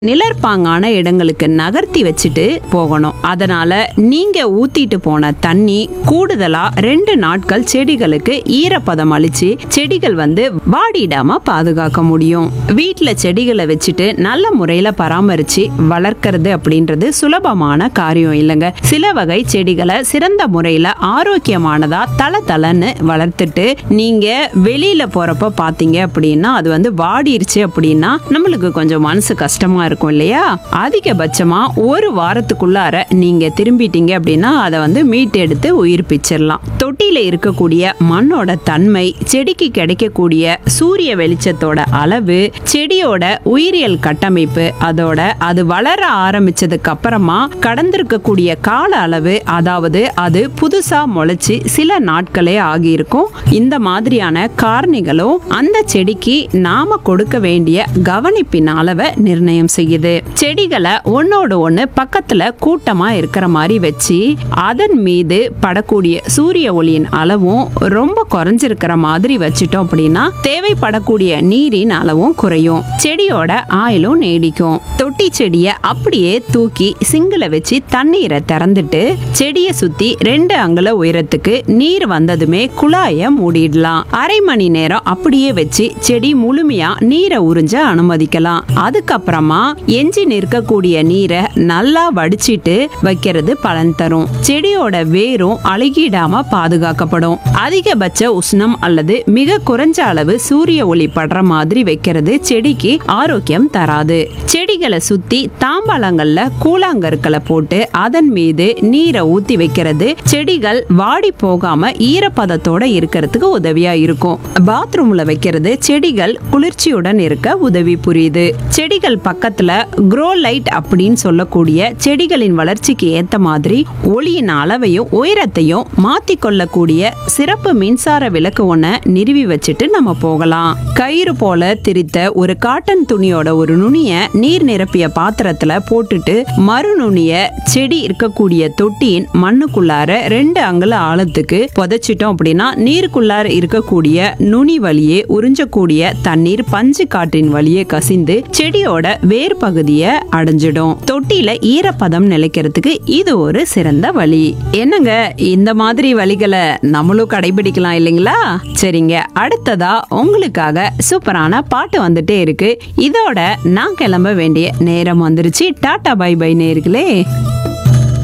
நிழற்பாங்கான இடங்களுக்கு நகர்த்தி வச்சுட்டு போகணும் அதனால நீங்க ஊத்திட்டு போன தண்ணி கூடுதலா ரெண்டு நாட்கள் செடிகளுக்கு ஈரப்பதம் அளிச்சு செடிகள் வந்து வாடிடாம பாதுகாக்க முடியும் வீட்ல செடிகளை வச்சுட்டு நல்ல முறையில பராமரிச்சு வளர்க்கறது அப்படின்றது சுலபமான காரியம் இல்லைங்க சில வகை செடிகளை சிறந்த முறையில ஆரோக்கியமானதா தல தலன்னு வளர்த்துட்டு நீங்க வெளியில போறப்ப பாத்தீங்க அப்படின்னா அது வந்து வாடிருச்சு அப்படின்னா நம்மளுக்கு கொஞ்சம் மனசு கஷ்டமா இருக்கும் இல்லையா அதிகபட்சமா ஒரு வாரத்துக்குள்ளார நீங்க திரும்பிட்டீங்க அப்படின்னா அதை வந்து மீட்டெடுத்து உயிர்ப்பிச்சிடலாம் தொட்டியில இருக்கக்கூடிய மண்ணோட தன்மை செடிக்கு கிடைக்கக்கூடிய சூரிய வெளிச்சத்தோட அளவு செடியோட உயிரியல் கட்டமைப்பு அதோட அது வளர ஆரம்பிச்சதுக்கு அப்புறமா கடந்திருக்கக்கூடிய கால அளவு அதாவது அது புதுசா முளைச்சு சில நாட்களே ஆகியிருக்கும் இந்த மாதிரியான காரணிகளும் அந்த செடிக்கு நாம கொடுக்க வேண்டிய கவனிப்பின் அளவை நிர்ணயம் செய்யுது செடிகளை ஒன்னோடு ஒண்ணு பக்கத்துல கூட்டமா இருக்கிற மாதிரி வச்சு அதன் மீது படக்கூடிய சூரிய ஒளியின் அளவும் ரொம்ப குறைஞ்சிருக்கிற மாதிரி வச்சிட்டோம் அப்படின்னா தேவைப்படக்கூடிய நீரின் அளவும் குறையும் செடியோட ஆயுளும் நீடிக்கும் தொட்டி செடியை அப்படியே தூக்கி சிங்கில வச்சு தண்ணீரை திறந்துட்டு செடியை சுத்தி ரெண்டு அங்குல உயரத்துக்கு நீர் வந்ததுமே குழாய மூடிடலாம் அரை மணி நேரம் அப்படியே வச்சு செடி முழுமையா நீரை உறிஞ்ச அனுமதிக்கலாம் அதுக்கப்புறமா எஞ்சி நிற்கக்கூடிய நீரை நல்லா வடிச்சிட்டு வைக்கிறது பலன் தரும் செடியோட வேரும் அழுகிடாம பாதுகாக்கப்படும் அதிகபட்ச உஷ்ணம் அல்லது மிக குறைஞ்ச அளவு சூரிய ஒளி படுற மாதிரி வைக்கிறது செடிக்கு ஆரோக்கியம் தராது செடிகளை சுத்தி தாம்பாளங்கள்ல கூழாங்கற்களை போட்டு அதன் மீது நீரை ஊத்தி வைக்கிறது செடிகள் வாடி போகாம ஈரப்பதத்தோட இருக்கிறதுக்கு உதவியா இருக்கும் பாத்ரூம்ல வைக்கிறது செடிகள் குளிர்ச்சியுடன் இருக்க உதவி புரியுது செடிகள் பக்கத்துல க்ரோ லைட் அப்படின்னு சொல்லக்கூடிய செடிகளின் வளர்ச்சிக்கு ஏத்த மாதிரி ஒளியின் அளவையும் உயரத்தையும் மாத்தி கொள்ளக்கூடிய சிறப்பு மின்சார விளக்கு ஒன்ன நிறுவி வச்சுட்டு நம்ம போகலாம் கயிறு போல திரித்த ஒரு காட்டன் துணியோட ஒரு நுனிய நீர் நிரப்பிய பாத்திரத்துல போட்டுட்டு மறு நுனிய செடி இருக்கக்கூடிய தொட்டியின் மண்ணுக்குள்ளார ரெண்டு அங்குல ஆழத்துக்கு புதைச்சிட்டோம் அப்படின்னா நீருக்குள்ளார இருக்கக்கூடிய நுனி வழியே உறிஞ்சக்கூடிய தண்ணீர் பஞ்சு காற்றின் வழியே கசிந்து செடியோட வேர் பகுதியை அடைஞ்சிடும் தொட்டியில ஈரப்பதம் நிலைக்கிறதுக்கு இது ஒரு சிறந்த வழி என்னங்க இந்த மாதிரி வழிகளை நம்மளும் கடைபிடிக்கலாம் இல்லைங்களா சரிங்க அடுத்ததா உங்களுக்காக சூப்பரான பாட்டு வந்துட்டே இருக்கு இதோட நான் கிளம்ப வேண்டிய நேரம் வந்துருச்சு டாடா பை பை நேர்களே